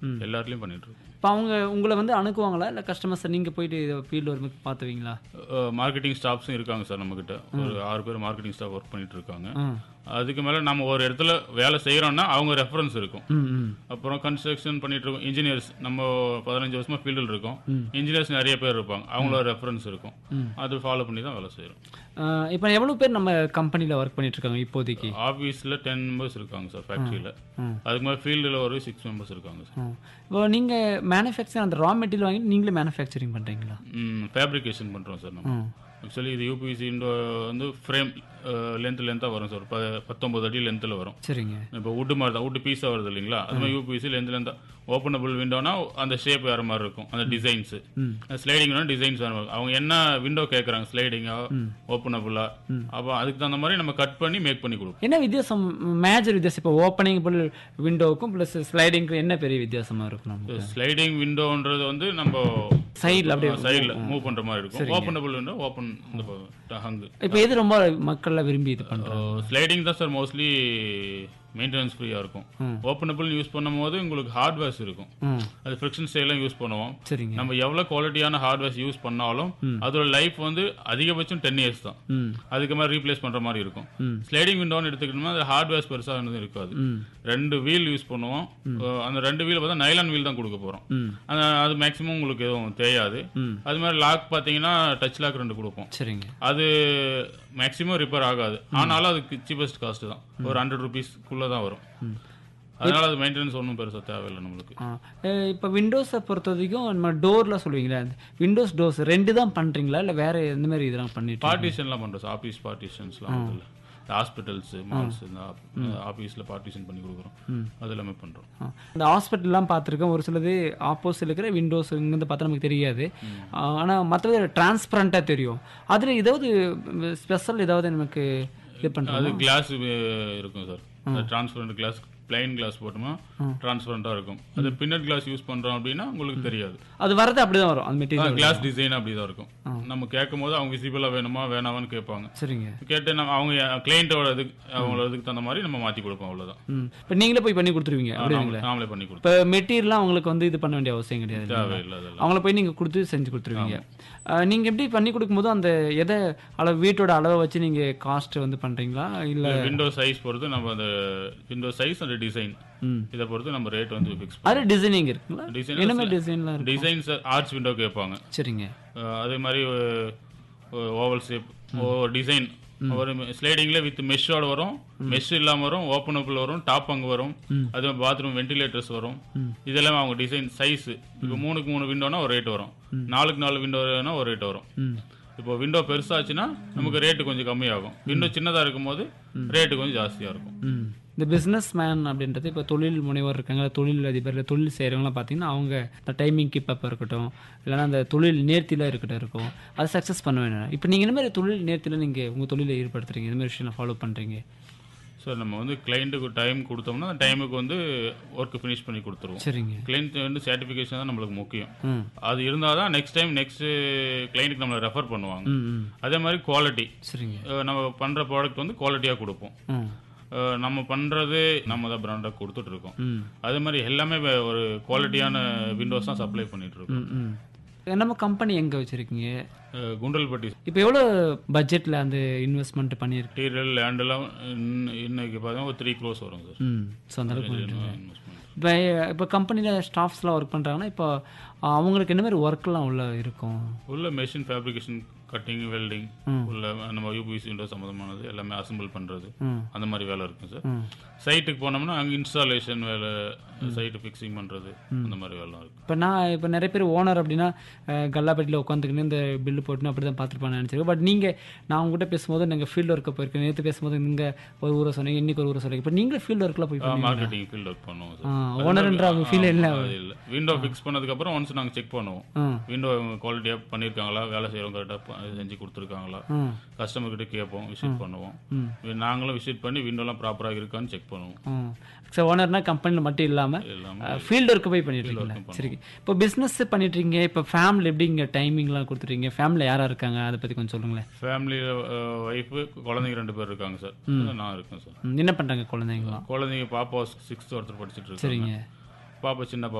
எல்லாத்துலேயும் பண்ணிட்டு இருக்கோம் இப்போ அவங்க உங்களை வந்து அணுகுவாங்களா இல்லை கஸ்டமர்ஸை நீங்கள் போயிட்டு ஃபீல்டு வரும்போது பார்த்துவீங்களா மார்க்கெட்டிங் ஸ்டாஃப்ஸும் இருக்காங்க சார் நம்மக்கிட்ட ஒரு ஆறு பேர் மார்க்கெட்டிங் ஸ்டாஃப் ஒர்க் பண்ணிட்டு இருக்காங்க ம் அதுக்கு மேலே நம்ம ஒரு இடத்துல வேலை செய்கிறோம்னா அவங்க ரெஃபரன்ஸ் இருக்கும் ம் ம் அப்புறம் கன்ஸ்ட்ரக்ஷன் பண்ணிட்டு இருக்கோம் இன்ஜினியர்ஸ் நம்ம பதினஞ்சு வருஷமா ஃபீல்டில் இருக்கோம் இன்ஜினியர்ஸ் நிறைய பேர் இருப்பாங்க அவங்களோட ரெஃபரன்ஸ் இருக்கும் அது ஃபாலோ பண்ணி தான் வேலை செய்கிறோம் இப்போ எவ்வளோ பேர் நம்ம கம்பெனியில் ஒர்க் பண்ணிட்டு இருக்காங்க இப்போதைக்கு ஆஃபீஸில் டென் மெம்பர்ஸ் இருக்காங்க சார் ஃபேக்ட்ரியில் ம். அதுக்கு மேலே ஃபீல்டில் ஒரு சிக்ஸ் மெம்பர்ஸ் இருக்காங்க சார் ம். இப்போ நீங்கள் மேனுஃபேக்சர் அந்த ரா மெட்டீரியல் வாங்கி நீங்களே மேனுஃபேக்சரிங் பண்ணுறீங்களா ஃபேப்ரிகேஷன் பண்ணுறோம் சார் நம்ம ம் ஆக்சுவலி இது யூபிசி வந்து ஃப்ரேம் லென்த் லென்த்தாக வரும் சார் ப பத்தொம்பது அடி லென்த்தில் வரும் சரிங்க இப்போ வுட்டு மாதிரி தான் வுட்டு பீஸாக வருது இல்லைங்களா அது மாதிரி யூபிசி லென்த் லென்த்தாக ஓப்பனபிள் விண்டோனா அந்த ஷேப் வேறு மாதிரி இருக்கும் அந்த டிசைன்ஸு ம் ஸ்லைடிங்னா டிசைன்ஸ் வேறு மாதிரி அவங்க என்ன விண்டோ கேட்குறாங்க ஸ்லைடிங்கா ஓப்பனபுளா அப்போ அதுக்கு தகுந்த மாதிரி நம்ம கட் பண்ணி மேக் பண்ணி கொடுப்போம் என்ன வித்தியாசம் மேஜர் வித்தியாசம் இப்போ ஓப்பனிங் விண்டோவுக்கும் ப்ளஸ் ஸ்லைடிங்க்கும் என்ன பெரிய வித்தியாசமாக இருக்கும் நமக்கு ஸ்லைடிங் விண்டோன்றது வந்து நம்ம சைடில் அப்படியே சைடில் மூவ் பண்ணுற மாதிரி இருக்கும் ஓப்பனபிள் விண்டோ ஓப்பன் இந்த ஹங்கு இப்போ எது ரொம்ப மக்கள்லாம் விரும்பி இது பண்ணுறாங்க ஸ்லைடிங் தான் சார் மோஸ்ட்லி மெயின்டெனன்ஸ் ஃப்ரீயாக இருக்கும் ஓப்பனபிள் யூஸ் பண்ணும்போது உங்களுக்கு ஹார்ட்வேர்ஸ் இருக்கும் ம் அது ஃப்ரிக்ஷன் ஸ்டைலாம் யூஸ் பண்ணுவோம் சரிங்க நம்ம எவ்வளோ குவாலிட்டியான ஹார்ட்வேர்ஸ் யூஸ் பண்ணாலும் அதோட லைஃப் வந்து அதிகபட்சம் டென் இயர்ஸ் தான் ம் அதுக்கு மாதிரி ரீப்ளேஸ் பண்ணுற மாதிரி இருக்கும் ம். ஸ்லைடிங் விண்டோன்னு எடுத்துக்கிட்டோம்னா அது ஹார்ட்வேர்ஸ் பெருசாக இருந்தது இருக்காது ம் ரெண்டு வீல் யூஸ் பண்ணுவோம் அஹ் அந்த ரெண்டு வீல் பார்த்தா நைலான் வீல் தான் கொடுக்க போகிறோம் ம் அந்த அது மேக்ஸிமம் உங்களுக்கு எதுவும் தேயாது ம் அது மாதிரி லாக் பார்த்தீங்கன்னா டச் லாக் ரெண்டு கொடுப்போம் சரிங்க அது மேக்ஸிமம் ரிப்பேர் ஆகாது ஆனாலும் அதுக்கு சீப்பஸ்ட் காஸ்ட் தான் ஒரு ஹண்ட்ரட் ருபீஸ்க்குள்ளே தான் வரும் அதனால அது மெயின்டெனன்ஸ் ஒன்றும் பெருசாக தேவையில்லை நம்மளுக்கு ஆ இப்போ விண்டோஸை பொறுத்த வரைக்கும் நம்ம டோரில் சொல்லுவீங்களா விண்டோஸ் டோர்ஸ் ரெண்டு தான் பண்ணுறீங்களா இல்லை வேறு எந்த மாதிரி இதெல்லாம் பண்ணிட்டு பார்ட்டிஷன்லாம் பண்ணுறோம் சார் ஆஃபீஸ் பார்ட்டிஷன்ஸ்லாம் அதில் ஹாஸ்பிட்டல்ஸ் மால்ஸ் இந்த ஆஃபீஸில் பார்ட்டிஷன் பண்ணி கொடுக்குறோம் அது எல்லாமே பண்ணுறோம் ஆ. இந்த ஹாஸ்பிட்டல்லாம் பார்த்துருக்கேன் ஒரு சிலது ஆப்போசிட் இருக்கிற விண்டோஸ் இங்கேருந்து பார்த்தா நமக்கு தெரியாது ஆனால் மற்றது டிரான்ஸ்பரண்ட்டாக தெரியும் அதில் ஏதாவது ஸ்பெஷல் ஏதாவது நமக்கு இது பண்ணுறோம் அது கிளாஸ் இருக்கும் sir transparent glass plain glass போட்டோம்னா டிரான்ஸ்பரண்டாக இருக்கும் அது பின்னட் கிளாஸ் யூஸ் பண்ணுறோம் அப்படின்னா உங்களுக்கு தெரியாது அது வரது அப்படி தான் வரும் அந்த மெட்டீரியல் கிளாஸ் டிசைன் அப்படி தான் இருக்கும் நம்ம கேட்கும் போது அவங்க விசிபிளாக வேணுமா வேணாமான்னு கேட்பாங்க சரிங்க கேட்டு நம்ம அவங்க கிளைண்ட்டோட இதுக்கு அவங்களோட இதுக்கு தகுந்த மாதிரி நம்ம மாற்றி கொடுப்போம் அவ்வளோதான் ம் இப்போ நீங்களே போய் பண்ணி கொடுத்துருவீங்க அப்படிங்களா நாமளே பண்ணி கொடுப்போம் இப்போ மெட்டீரியல்லாம் அவங்களுக்கு வந்து இது பண்ண வேண்டிய அவசியம் கிடையாது இல்லைங்களா? தேவையில்லை அதெல்லாம் அவங்கள போய் நீங்கள் கொடுத்து செஞ்சு கொடுத்துருவீங்க அஹ், நீங்க எப்படி பண்ணி கொடுக்கும்போது அந்த எதை அளவு வீட்டோட அளவை வச்சு நீங்க காஸ்ட் வந்து பண்றீங்களா இல்ல விண்டோ சைஸ் பொறுத்து நம்ம அந்த விண்டோ சைஸ் அந்த டிசைன் ம் இதை பொறுத்து நம்ம ரேட் வந்து ஃபிக்ஸ் அது டிசைனிங் இருக்குங்களா டிசைன் என்ன மாதிரி டிசைன்லாம் இருக்கு டிசைன்ஸ் ஆர்ச் விண்டோ கேட்பாங்க சரிங்க அஹ் அதே மாதிரி ஓவல் ஷேப் ஒரு டிசைன் ஒரு ஸ்லைடிங்ல வித் மெஷ்ஷோட வரும் மெஷ் இல்லாம வரும் ஓப்பனபிள் வரும் டாப் அங்க வரும் அது பாத்ரூம் வென்டிலேட்டர்ஸ் வரும் இதெல்லாம் அவங்க டிசைன் சைஸ் இப்போ மூணுக்கு மூணு விண்டோனா ஒரு ரேட் வரும் நாலுக்கு நாலு விண்டோனா ஒரு ரேட் வரும் ம் இப்போ விண்டோ பெருசாச்சுன்னா நமக்கு ரேட்டு கொஞ்சம் கம்மியாகும் விண்டோ சின்னதா இருக்கும்போது ரேட்டு கொஞ்சம் ஜாஸ்தியா இருக்கும் ம் இந்த பிஸ்னஸ் மேன் அப்படின்றது இப்போ தொழில் முனைவர் இருக்காங்க தொழில் அதிபர் இல்லை தொழில் செய்கிறவங்களாம் பார்த்தீங்கன்னா அவங்க இந்த டைமிங் கீப் அப் இருக்கட்டும் இல்லைன்னா அந்த தொழில் நேர்த்தியில் இருக்கட்டும் இருக்கும் அது சக்ஸஸ் பண்ண வேணும் இப்போ நீங்கள் இந்த மாதிரி தொழில் நேர்த்தியில் நீங்கள் உங்கள் தொழிலை ஈடுபடுத்துறீங்க இந்த மாதிரி விஷயம் ஃபாலோ பண்ணுறீங்க ஸோ நம்ம வந்து கிளைண்ட்டுக்கு டைம் கொடுத்தோம்னா அந்த டைமுக்கு வந்து ஒர்க் ஃபினிஷ் பண்ணி கொடுத்துருவோம் சரிங்க கிளைண்ட் வந்து சர்டிஃபிகேஷன் தான் நம்மளுக்கு முக்கியம் ம் அது இருந்தால் தான் நெக்ஸ்ட் டைம் நெக்ஸ்ட் கிளைண்ட்டுக்கு நம்மளை ரெஃபர் பண்ணுவாங்க ம் ம் அதே மாதிரி குவாலிட்டி சரிங்க நம்ம பண்ணுற ப்ராடக்ட் வந்து குவாலிட்டியாக கொடுப்போம் ம் அஹ் நம்ம பண்ணுறது நம்ம தான் பிராண்டாக கொடுத்துட்டு இருக்கோம் ம் அதே மாதிரி எல்லாமே வே- ஒரு குவாலிட்டியான விண்டோஸ் தான் சப்ளை பண்ணிட்டு இருக்கோம் ம் ம் நம்ம கம்பெனி எங்கே வச்சுருக்கீங்க அஹ் குண்டல்பட்டி இப்போ எவ்வளோ பட்ஜெட்டில் அந்த இன்வெஸ்ட்மெண்ட் பண்ணியிருக்கு மெட்டீரியல் லேண்டெல்லாம் இன்னைக்கு பார்த்தீங்கன்னா ஒரு த்ரீ க்ரோஸ் வரும் சார் ம் ஸோ அந்த அளவுக்கு பண்ணிட்டு இன்வெஸ்ட்மெண்ட் இப்போ இப்போ கம்பெனியில் ஸ்டாஃப்ஸ்லாம் ஒர்க் பண்ணுறாங்கன்னா இப்போ அவங்களுக்கு என்ன மாதிரி ஒர்க்லாம் உள்ள இருக்கும் உள்ள மெஷின் ஃபேப்ரிகேஷன் கட்டிங் வெல்டிங் உள்ள நம்ம யூபிசி விண்டோ சம்மந்தமானது எல்லாமே அசம்பிள் பண்ணுறது ம் அந்த மாதிரி வேலை இருக்கும் சார் ம் சைட்டுக்கு போனோம்னா அங்கே இன்ஸ்டாலேஷன் வேலை சைட்டு ஃபிக்ஸிங் பண்ணுறது அந்த மாதிரி வேலை இருக்கும் இப்போ நான் இப்போ நிறைய பேர் ஓனர் அப்படின்னா அஹ், கல்லாப்பட்டியில் உட்காந்துக்கின்னு இந்த பில்லு போட்டுன்னு அப்படி தான் பார்த்துருப்பான்னு நினச்சிருக்கேன் பட் நீங்கள் நான் உங்ககிட்ட பேசும்போது நீங்கள் ஃபீல்டு ஒர்க்கை போயிருக்கேன் நேற்று பேசும்போது நீங்கள் ஒரு ஊரை சொன்னீங்க இன்னைக்கு ஒரு ஊரை சொன்னீங்க இப்போ நீங்களே ஃபீல்டு ஒர்க்கில் போய் பண்ணுவீங்க மார்க்கெட்டிங் ஃபீல்ட் ஒர்க் பண்ணுவோம் சார் ஓனர்ன்ற அவங்க ஃபீல் இல்லை அது இல்லை விண்டோ ஃபிக்ஸ் பண்ணதுக்கப்புறம் ஒன்ஸ் நாங்கள் செக் பண்ணுவோம் ம் விண்டோ குவாலிட்டியாக பண்ணியிருக்காங்களா வேலை செய்கிறவங்க கரெக்டாக செஞ்சு கொடுத்துருக்காங்களா ம் கஸ்டமர் கிட்ட கேட்போம் விசிட் பண்ணுவோம் நாங்களும் விசிட் பண்ணி விண்டோலாம் ப்ராப்பராக இருக்கான்னு செக் பண்ணுவோம் ம் ஸோ ஓனர்னா கம்பெனியில் மட்டும் இல்லாமல் எல்லாமே ஃபீல்டு ஒர்க்கு போய் பண்ணிட்டு இருக்கீங்களா சரி இப்போ பிஸ்னஸ் பண்ணிட்டு இருக்கீங்க இப்போ ஃபேமிலி எப்படி இங்கே டைமிங்லாம் கொடுத்துருக்கீங்க ஃபேமிலியில் யாராக இருக்காங்க அதை பற்றி கொஞ்சம் சொல்லுங்களேன் ஃபேமிலியில் ஒய்ஃபு குழந்தைங்க ரெண்டு பேர் இருக்காங்க சார் நான் இருக்கேன் சார் ம், என்ன பண்ணுறாங்க குழந்தைங்களாம் குழந்தைங்க பாப்பா சிக்ஸ்த் ஒருத்தர் படிச்சுட்டு இருக்காங்க சரிங்க பாப்பா சின்ன பாப்பா